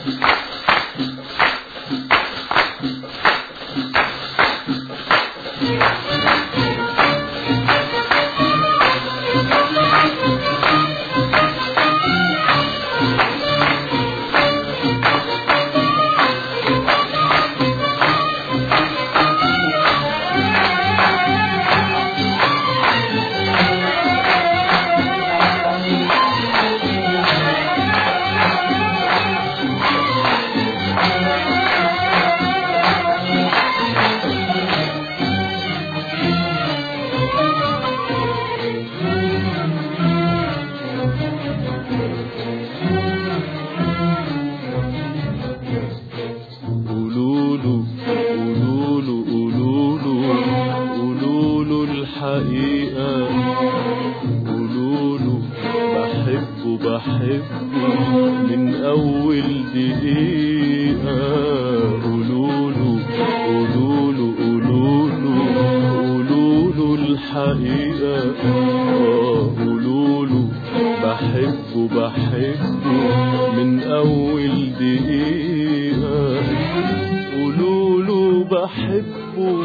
قولوله قولوله قولوله قولوله الحقيقة قولوله بحبه بحبه من أول دقيقة قولوله قولوله قولوله قولوله الحقيقة آه، قولوله بحبه بحبه من أول دقيقة قولوله بحبه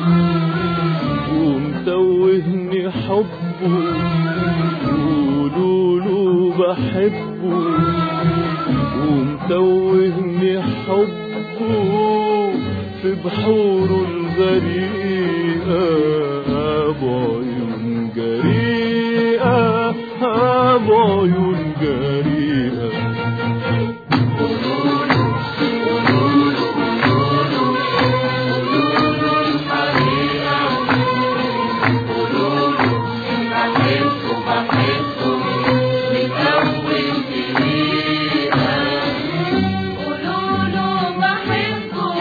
ومتوهني حبه قولوله بحبه ومتوهني حبه في بحوره الغريقة بعيون جريئة بعيون جريئة قولوله بحبه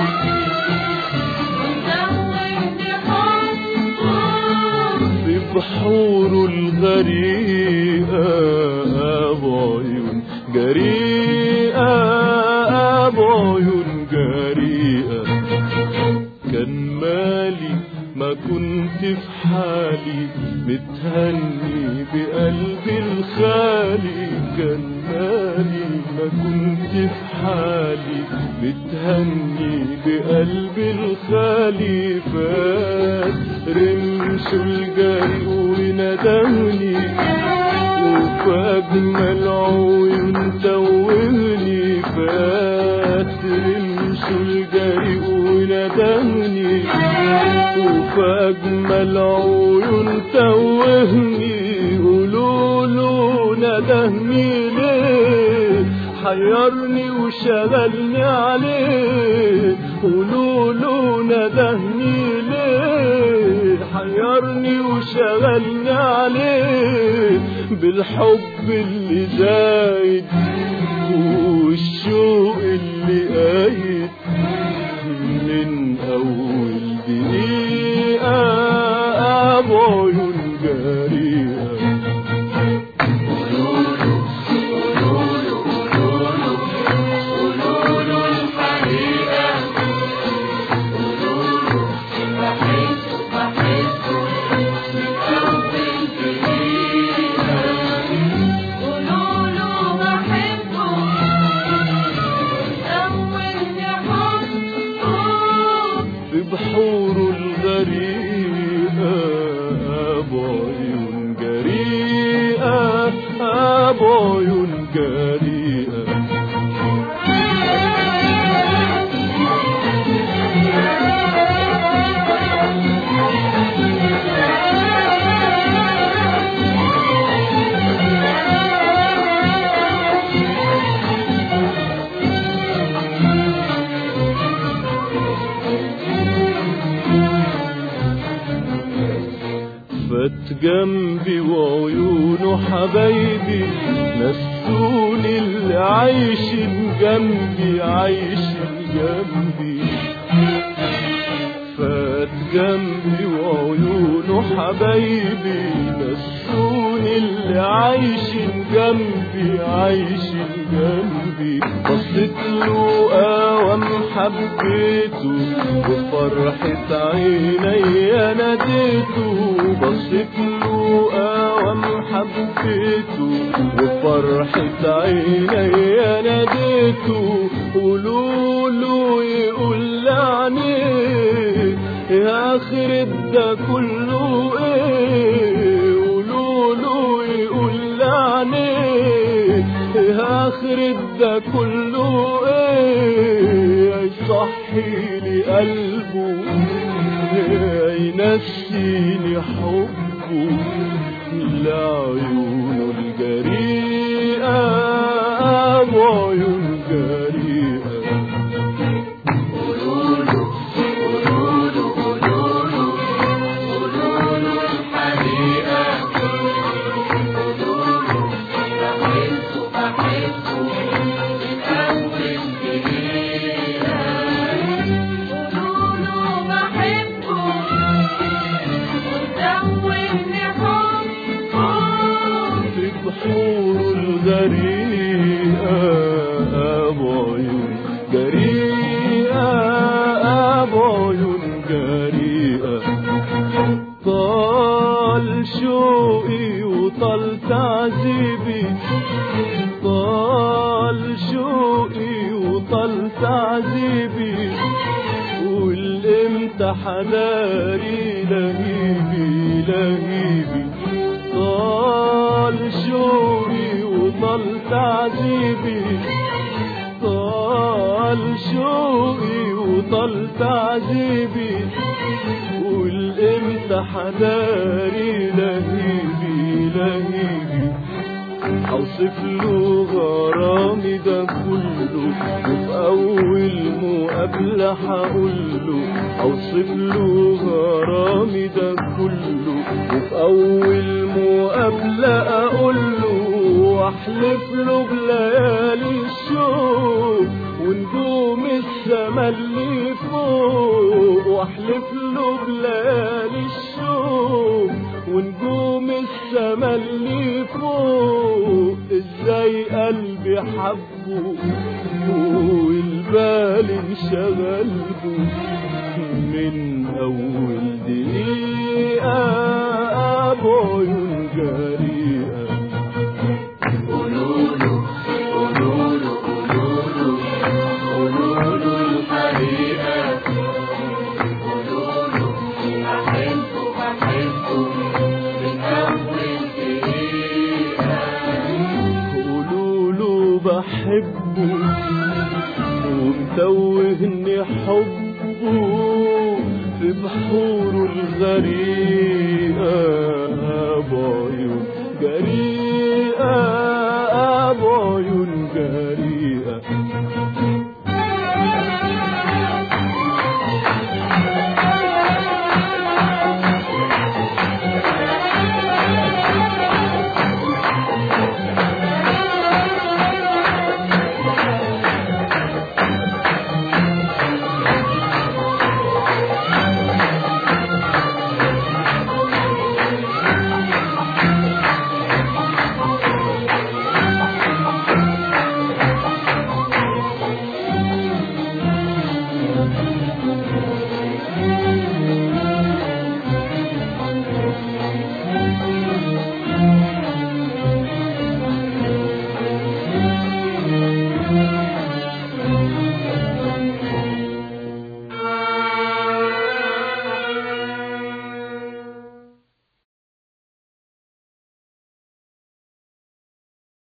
ومزودني حبه في بحوره الغريقة بعيون جريئة بعيون جريئة كان مالي ما كنت في حالي متهني بقلبي الخالي كان مالي ما كنت في حالي متهني بقلبي الخالي فات رمش الجري وندهني وفي أجمل عيون توهني فات رمش الجري وندهني وفي أجمل عيون توهني قولوله ندهني ليه حيرني وشغلني عليه قولوله ندهني ليه حيرني وشغلني عليه بالحب اللي زايد والشوق اللي قايد من أول دقيقة بعيون جريئة قولوله بحبه زودني حبه في بحوره الغريقة بعيون جريئة بعيون جريئة فات جنبي وعيونه حبايبي نسوني اللي عايشين جنبي عايشين جنبي فات جنبي وعيونه حبايبي نسوني اللي عايشين جنبي عايشين جنبي بصيت له قوام حبيته وفرحة عيني ناديته بصيت له قوام حبيته وفرحة عيني ناديته قولوا ده كله ايه قولوا له يقول لعنيه اخر ده كله ايه يصحي لي قلبه ينسيني حبه لعيونه الجريئة وعيون جريئة قولوا بحبه وزودني حبه في بحور الغريقة أبو عيون جريئة أبو عيون جريئة طال شوقي وطال تعذيبي طال شوقي وطال تعذيبي والامتى حداري لهيبي لهيبي طال شوقي وطال تعذيبي طال شوقي وطال تعذيبي والامتى حداري لهيبي لهيبي اوصف له غرامي ده كله وفي اول مقابله هقول له اوصف له غرامي ده كله وفي اول مقابله اقول له واحلف له بليالي الشوق ونجوم السما اللي فوق واحلف له بليالي الشوق ونجوم السما اللي فوق ازاي قلبي حبه والبال انشغل به من اول دقيقه ابو عيون جريئه قولوا له بحبه ومتوهني حبه في بحوره الغريقة بعيون جريئة